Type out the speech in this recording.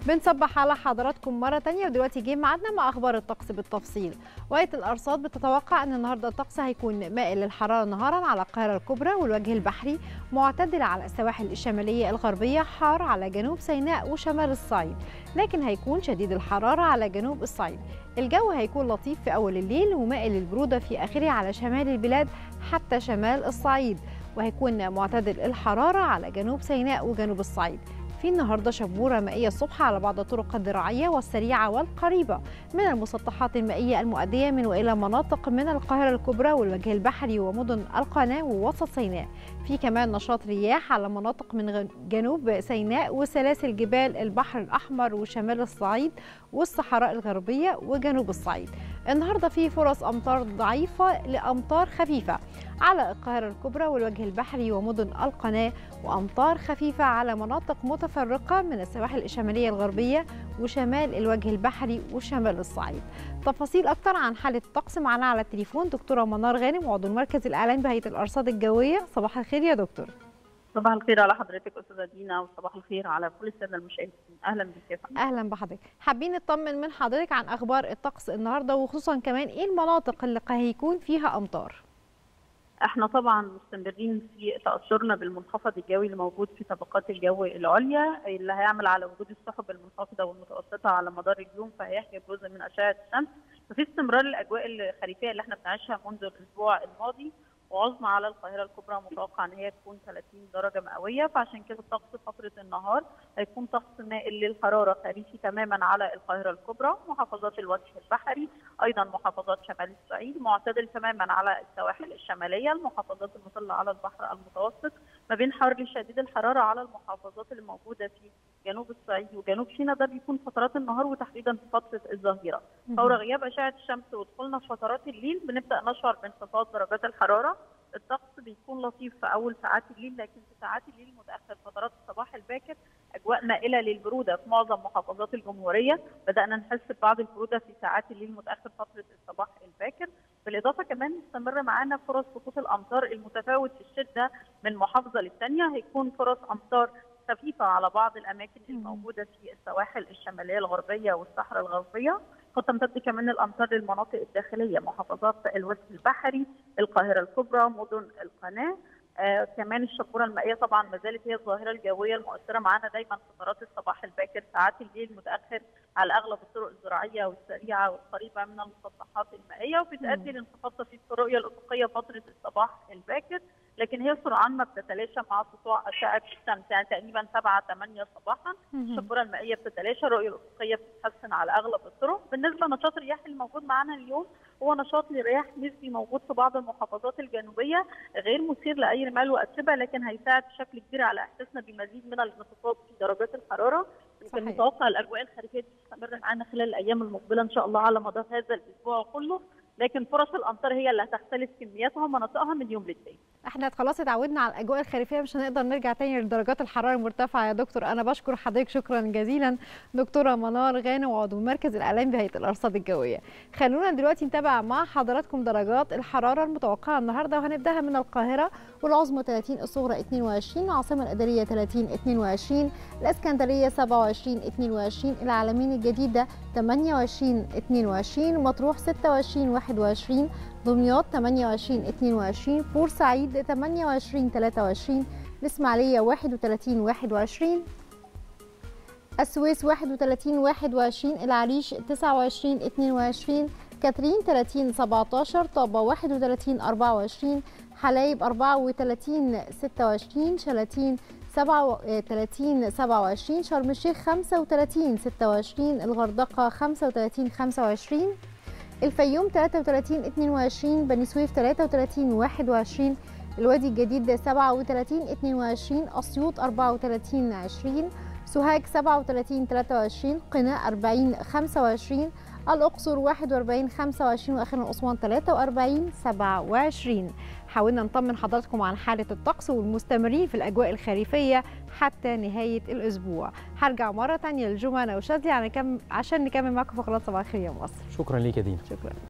بنصبح على حضراتكم مرة تانية ودلوقتي جه ميعادنا مع أخبار الطقس بالتفصيل وقاية الأرصاد بتتوقع أن النهاردة الطقس هيكون مائل للحرارة نهارا على القاهرة الكبرى والوجه البحري معتدل على السواحل الشمالية الغربية حار على جنوب سيناء وشمال الصعيد لكن هيكون شديد الحرارة على جنوب الصعيد الجو هيكون لطيف في أول الليل ومائل للبرودة في آخره على شمال البلاد حتى شمال الصعيد وهيكون معتدل الحرارة على جنوب سيناء وجنوب الصعيد في النهارده شبوره مائيه الصبح على بعض الطرق الزراعيه والسريعه والقريبه من المسطحات المائيه المؤديه من والى مناطق من القاهره الكبرى والوجه البحري ومدن القناه ووسط سيناء. في كمان نشاط رياح على مناطق من جنوب سيناء وسلاسل جبال البحر الاحمر وشمال الصعيد والصحراء الغربيه وجنوب الصعيد. النهارده في فرص امطار ضعيفه لامطار خفيفه على القاهره الكبرى والوجه البحري ومدن القناه وامطار خفيفه على مناطق متفرقه من السواحل الشماليه الغربيه وشمال الوجه البحري وشمال الصعيد. تفاصيل اكتر عن حاله الطقس معنا على التليفون دكتوره منار غانم عضو المركز الاعلامي بهيئه الارصاد الجويه صباح الخير يا دكتور. صباح الخير على حضرتك استاذه دينا وصباح الخير على كل الساده المشاهدين اهلا بك يا فندم اهلا بحضرتك حابين نطمن من حضرتك عن اخبار الطقس النهارده وخصوصا كمان ايه المناطق اللي هيكون فيها امطار احنا طبعا مستمرين في تاثرنا بالمنخفض الجوي اللي موجود في طبقات الجو العليا اللي هيعمل على وجود السحب المنخفضه والمتوسطه على مدار اليوم فهيحجب جزء من اشعه الشمس ففي استمرار الاجواء الخريفيه اللي احنا بنعيشها منذ الاسبوع الماضي وعظمى على القاهره الكبرى متوقع ان هي تكون 30 درجه مئويه فعشان كده الطقس فتره النهار هيكون طقس مائل للحراره خريفي تماما على القاهره الكبرى محافظات الوجه البحري ايضا محافظات شمال الصعيد معتدل تماما على السواحل الشماليه المحافظات المطله على البحر المتوسط ما بين حر شديد الحراره على المحافظات اللي موجوده في جنوب الصعيد وجنوب سيناء ده بيكون فترات النهار وتحديدا في فتره الظهيره فور غياب اشعه الشمس ودخولنا في فترات الليل بنبدا نشعر بانخفاض درجات الحراره الطقس بيكون لطيف في اول ساعات الليل لكن في ساعات الليل المتاخر فترات الصباح الباكر اجواء مائله للبروده في معظم محافظات الجمهوريه بدانا نحس ببعض البروده في ساعات الليل المتاخر فتره الصباح الباكر بالاضافه كمان مستمر معانا فرص سقوط الامطار المتفاوت في الشده من محافظه للثانيه هيكون فرص امطار خفيفه على بعض الاماكن الموجوده في السواحل الشماليه الغربيه والصحراء الغربيه قد تمتد كمان الامطار للمناطق الداخليه محافظات الوجه البحري القاهره الكبرى مدن القناه آه كمان الشبوره المائيه طبعا ما زالت هي الظاهره الجويه المؤثره معانا دايما فترات الصباح الباكر ساعات الليل المتاخر على اغلب الطرق الزراعيه والسريعه والقريبه من المسطحات المائيه وبتؤدي لانخفاض في الرؤيه الافقيه فتره الصباح الباكر لكن هي سرعان ما بتتلاشى مع سطوع اشعه الشمس يعني تقريبا 7 8 صباحا الشبوره المائيه بتتلاشى الرؤيه الافقيه بتتحسن على اغلب الطرق بالنسبه لنشاط الرياح الموجود معانا اليوم هو نشاط لرياح نسبي موجود في بعض المحافظات الجنوبيه غير مثير لاي رمال واتربه لكن هيساعد بشكل كبير على احساسنا بمزيد من الانخفاض في درجات الحراره يمكن متوقع الاجواء الخريفيه تستمر معانا خلال الايام المقبله ان شاء الله على مدار هذا الاسبوع كله لكن فرص الامطار هي اللي هتختلف كمياتها ومناطقها من يوم للتاني احنا خلاص اتعودنا على الاجواء الخريفيه مش هنقدر نرجع تاني لدرجات الحراره المرتفعه يا دكتور انا بشكر حضرتك شكرا جزيلا دكتوره منار غانم وعضو المركز الاعلامي بهيئه الارصاد الجويه خلونا دلوقتي نتابع مع حضراتكم درجات الحراره المتوقعه النهارده وهنبداها من القاهره والعظمى 30 الصغرى 22 العاصمه الاداريه 30 22 الاسكندريه 27 22 العالمين الجديده 28 22 مطروح 26 21 دمياط 28 22 بورسعيد 28 23 الإسماعيلية 31 21 السويس 31 21 العريش 29 22 كاترين 30 17 طابة 31 24 حلايب 34 26 شلاتين 37 27 شرم الشيخ 35 26 الغردقة 35 25 الفيوم 33 22 بني سويف 33 21 الوادي الجديد 37 22 اسيوط 34 20 سوهاج 37 23 قنا 40 25 الاقصر 41 25 واخيرا اسوان 43 27 حاولنا نطمن حضراتكم عن حاله الطقس والمستمرين في الاجواء الخريفيه حتى نهايه الاسبوع هرجع مره ثانيه لجمانه وشاذلي عشان نكمل معاكم فقرات صباح الخير يا مصر شكرا ليك يا دينا شكرا